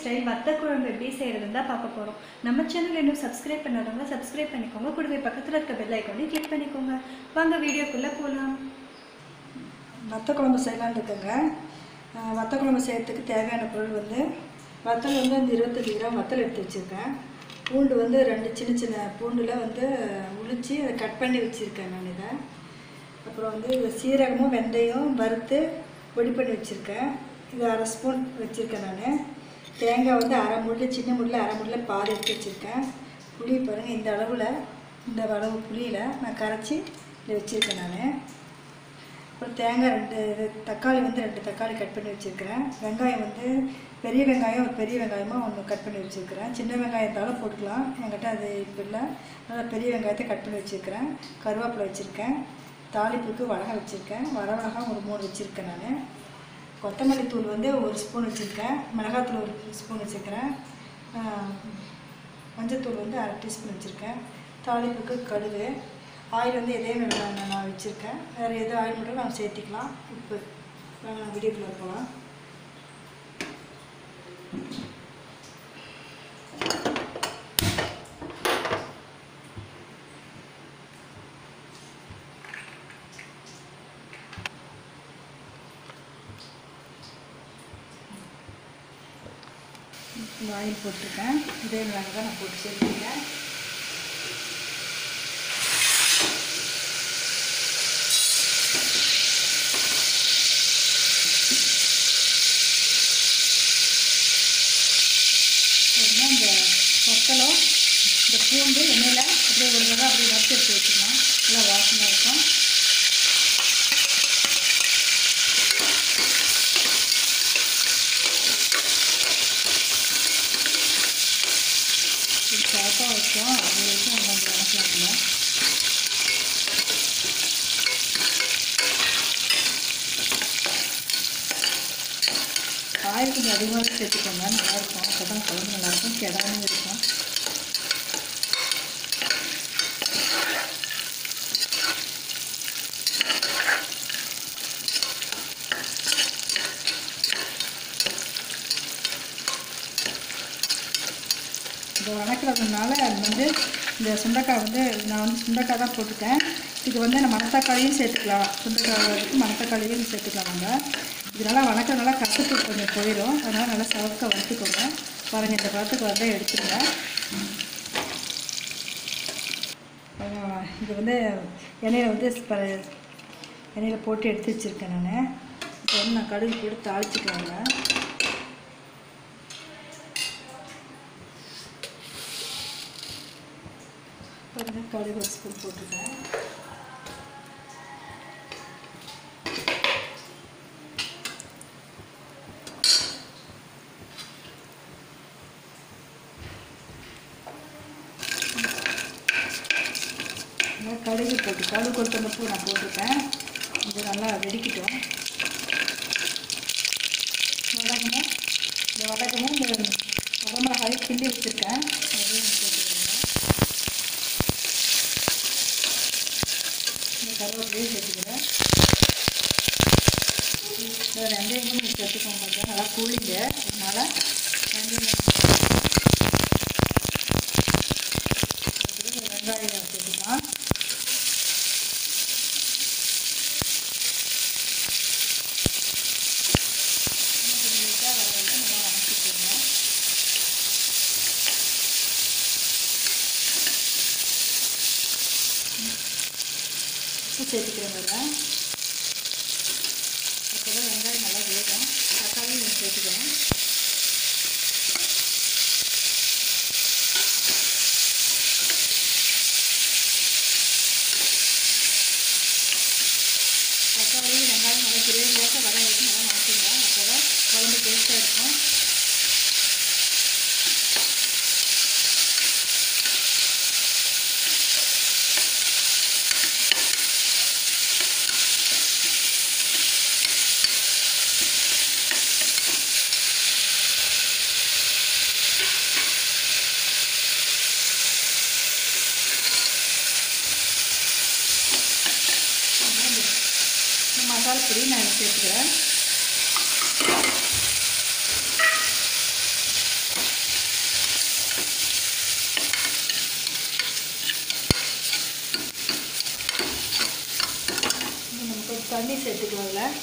style வத்த குழம்பு எப்படி செய்கிறதுன்னு தான் பார்க்க போகிறோம் நம்ம சேனல் இன்னும் சப்ஸ்கிரைப் பண்ணாதவங்க சப்ஸ்கிரைப் பண்ணிக்கோங்க கூடவே பக்கத்தில் இருக்க பெல் ஐக்கானே கிளிக் பண்ணிக்கோங்க வாங்க வீடியோக்குள்ளே போகலாம் வத்த குழம்பு செய்யலான்னு இருக்கேங்க அஹ் வத்த குழம்பு செய்யறதுக்கு தேவையான பொருள் வந்து வத்தல் வந்து இந்த இருபத்தஞ்சி கிராம் வத்தல் எடுத்து வச்சுருக்கேன் பூண்டு வந்து ரெண்டு சின்ன சின்ன பூண்டில் வந்து உளிச்சு அதை கட் பண்ணி வச்சுருக்கேன் நான் இதை அப்புறம் வந்து இது சீரகமும் வெந்தயம் வறுத்து பொடி பண்ணி வச்சுருக்கேன் இது அரை ஸ்பூன் வச்சுருக்கேன் நான் தேங்காய் வந்து அரை முள்ளு சின்ன முள்ள அரை முள்ள பால் எடுத்து வச்சுருக்கேன் புளி பாருங்கள் இந்த அளவில் இந்த அளவு புளியில் நான் கரைச்சி இதை வச்சுருக்கேன் நான் அப்புறம் தேங்காய் ரெண்டு இது தக்காளி வந்து ரெண்டு தக்காளி கட் பண்ணி வச்சுருக்கிறேன் வெங்காயம் வந்து பெரிய வெங்காயம் ஒரு பெரிய வெங்காயமாக ஒன்று கட் பண்ணி வச்சுருக்கிறேன் சின்ன வெங்காயம் இருந்தாலும் போட்டுக்கலாம் என்கிட்ட அது இப்போ இல்லை அதனால் பெரிய வெங்காயத்தை கட் பண்ணி வச்சுருக்கிறேன் கருவேப்பிலை வச்சுருக்கேன் தாளிப்புக்கு வடகம் வச்சுருக்கேன் வரமிளகாய் ஒரு மூணு வச்சுருக்கேன் நான் கொத்தமல்லி தூள் வந்து ஒரு ஸ்பூன் வச்சுருக்கேன் மிளகாத்தூள் ஒரு ஸ்பூன் வச்சுருக்கிறேன் மஞ்சத்தூள் வந்து அரை டீஸ்பூன் வச்சுருக்கேன் தாளிப்புக்கு கடுகு ஆயில் வந்து இதே மாதிரி நான் நான் வச்சுருக்கேன் வேறு எது ஆயில் மட்டும் நம்ம சேர்த்திக்கலாம் உப்பு வீடியோக்குள்ளே போகலாம் இந்த ஆயில் போட்டிருக்கேன் இதே மாதிரி தான் நான் போட்டு சேர்த்துருக்கேன் அப்படின்னா இந்த வத்தலும் இந்த பூண்டு எண்ணெயில் அப்படியே ஒரு தடவை அப்படியே வறுத்து எடுத்து வச்சுக்கலாம் நல்லா வாசமாக இருக்கும் இது சாப்பாக வச்சோம் அது வரைக்கும் கொஞ்சம் வணக்கலாம் ஆயில் கொஞ்சம் அதிகமாக சேர்த்துக்கோங்க நல்லாயிருக்கும் அப்போ தான் குழம்பு நல்லாயிருக்கும் கெடாமல் இருக்கும் இந்த வணக்கிறதுனால அது வந்து இந்த சுண்டைக்காய் வந்து நான் வந்து சுண்டைக்காய் தான் போட்டுட்டேன் இது வந்து நம்ம மணத்தக்காளியும் சேர்த்துக்கலாம் சுண்டைக்காய்க்கு மணத்தக்காளியும் சேர்த்துக்கலாம் நம்ம இதனால் வணக்கிறதுனால கசப்பு கொஞ்சம் போயிடும் அதனால் நல்லா சவக்க வறுத்துக்கோங்க பாருங்கள் இந்த பழத்துக்கு வந்து எடுத்துருங்க அப்புறம் இது வந்து எண்ணெயில் வந்து ப எண்ணெயில் போட்டு எடுத்து வச்சுருக்கேன் நான் இப்போ வந்து நான் கடுகு போட்டு தாளிச்சுக்கலாங்க பாருங்கள் கடுகு ஒரு ஸ்பூன் போட்டுருக்கேன் நல்லா கடுகு போட்டு கடுகு கொத்தமல்லி பூ நான் போட்டிருக்கேன் இது நல்லா வெடிக்கட்டும் வடகமும் இந்த வடகமும் இந்த வரமிளகாயை கிண்டி வச்சுருக்கேன் அதையும் போட்டுக்கிறேன் இந்த கருவேப்பிலையும் சேர்த்துக்கிறேன் இந்த வெந்தயமும் நீங்கள் சேர்த்துக்கோங்க கொஞ்சம் நல்லா கூலிங்க அதனால் வெந்தயம் சேர்த்துட்டு வெங்காயம் சேர்த்துக்கலாம் இன்னும் கொஞ்சம் லைட்டாக வர வரைக்கும் நல்லா வணக்கிக்கோங்க உப்பு சேர்த்துக்கிறேன் வரேன் அப்போ தான் வெங்காயம் நல்லா வேகும் தக்காளி நீங்கள் சேர்த்துக்கணும் தக்காளி வெங்காயம் நல்லா கிரேவியாக வர வரைக்கும் நல்லா வணக்குங்க அப்போ தான் குழம்பு டேஸ்ட்டாக இருக்கும் இந்த மசாலா பொடி நான் சேர்த்துக்கிறேன் தண்ணி சேர்த்துக்கலாம் அதில்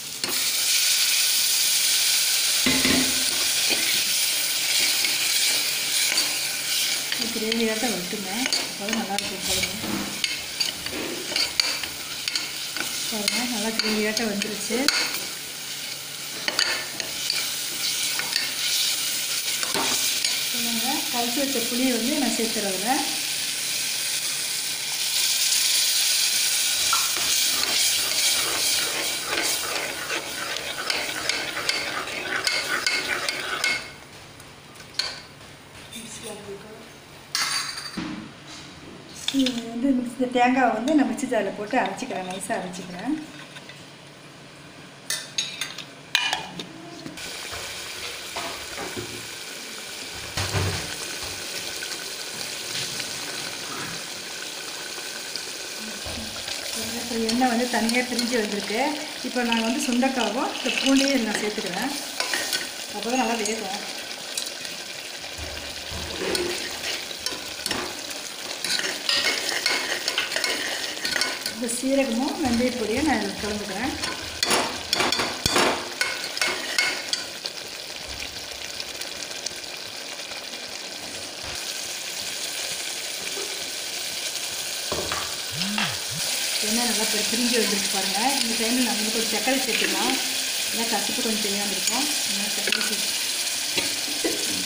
கிரேவியாக தான் வெட்டுங்க அப்போ நல்லாயிருக்கும் குழம்பு பாருங்க நல்லா கிரேவியாட்டம் வந்துருச்சு சொல்லுங்க கரைச்சி வச்ச புளியை வந்து நான் சேர்த்துறதுல இது வந்து மிக்ஸ் இந்த தேங்காவை வந்து நான் மிக்ஸி ஜாரில் போட்டு அரைச்சிக்கிறேன் நைஸாக அரைச்சிக்கிறேன் இப்போ எண்ணெய் வந்து தனியாக பிரிஞ்சு வந்திருக்கு இப்போ நான் வந்து சுண்டக்காவும் இந்த பூண்டையும் நான் சேர்த்துக்கிறேன் அப்போ தான் நல்லா வேகும் இந்த சீரகமும் வெந்தயப்பொடியும் நான் இதில் கலந்துக்கிறேன் எண்ணெய் நல்லா பிரி- பிரிஞ்சு வந்துருக்கு பாருங்கள் இந்த டைமில் நம்ம வந்து கொஞ்சம் சர்க்கரை சேர்த்துக்கலாம் ஏன்னா கசப்பு கொஞ்சம் தெரியாமல் இருக்கும் அதனால் சர்க்கரை சேர்த்து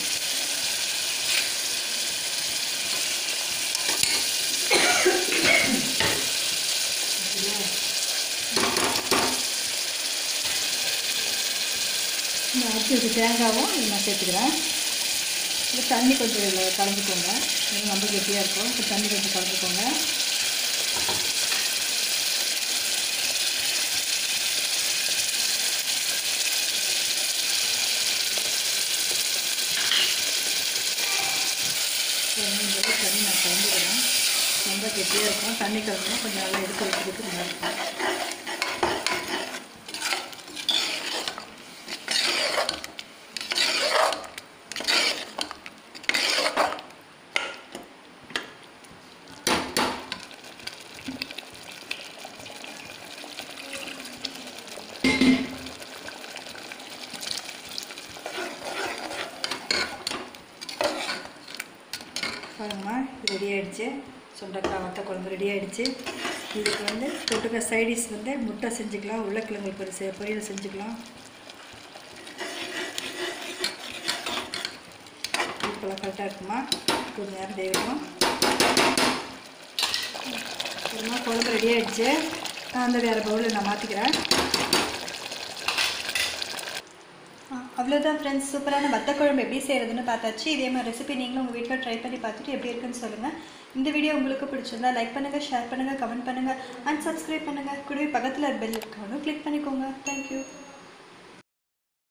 இந்த அரிசி வச்ச தேங்காவும் இதில் நான் சேர்த்துக்கிறேன் இந்த தண்ணி கொஞ்சம் இதில் கலந்துக்கோங்க இது ரொம்ப கெட்டியாக இருக்கும் இப்போ தண்ணி கொஞ்சம் கலந்துக்கோங்க இந்த அளவுக்கு தண்ணி நான் கலந்துக்கிறேன் ரொம்ப கெட்டியாக இருக்கும் தண்ணி கலந்துனா கொஞ்சம் நல்லா எடுத்து வைக்கிறதுக்கு நல்லா இருக்கும் பாருங்கம்மா ரெடி ஆயிடுச்சு சுண்டக்காய் வத்த குழம்பு ரெடி ஆயிடுச்சு இதுக்கு வந்து தொட்டுக்க சைடிஷ் வந்து முட்டை செஞ்சுக்கலாம் உருளைக்கிழங்கு பொரி பொரியல் செஞ்சுக்கலாம் இப்போலாம் கரெக்டாக இருக்குமா கொஞ்சம் நேரம் வேகணும் அப்புறமா குழம்பு ரெடி ஆயிடுச்சு நான் அந்த வேறு பவுலில் நான் மாற்றிக்கிறேன் அவ்வளோதான் ஃப்ரெண்ட்ஸ் சூப்பரான வத்த குழம்பு எப்படி செய்கிறதுன்னு பார்த்தாச்சு இதே மாதிரி ரெசிபி நீங்களும் உங்கள் வீட்டில் ட்ரை பண்ணி பார்த்துட்டு எப்படி இருக்குன்னு சொல்லுங்கள் இந்த வீடியோ உங்களுக்கு பிடிச்சிருந்தா லைக் பண்ணுங்கள் ஷேர் பண்ணுங்கள் கமெண்ட் பண்ணுங்கள் அண்ட் சப்ஸ்கிரைப் பண்ணுங்கள் கூடவே பக்கத்தில் பெல் இருக்கணும் கிளிக் பண்ணிக்கோங்க தேங்க்யூ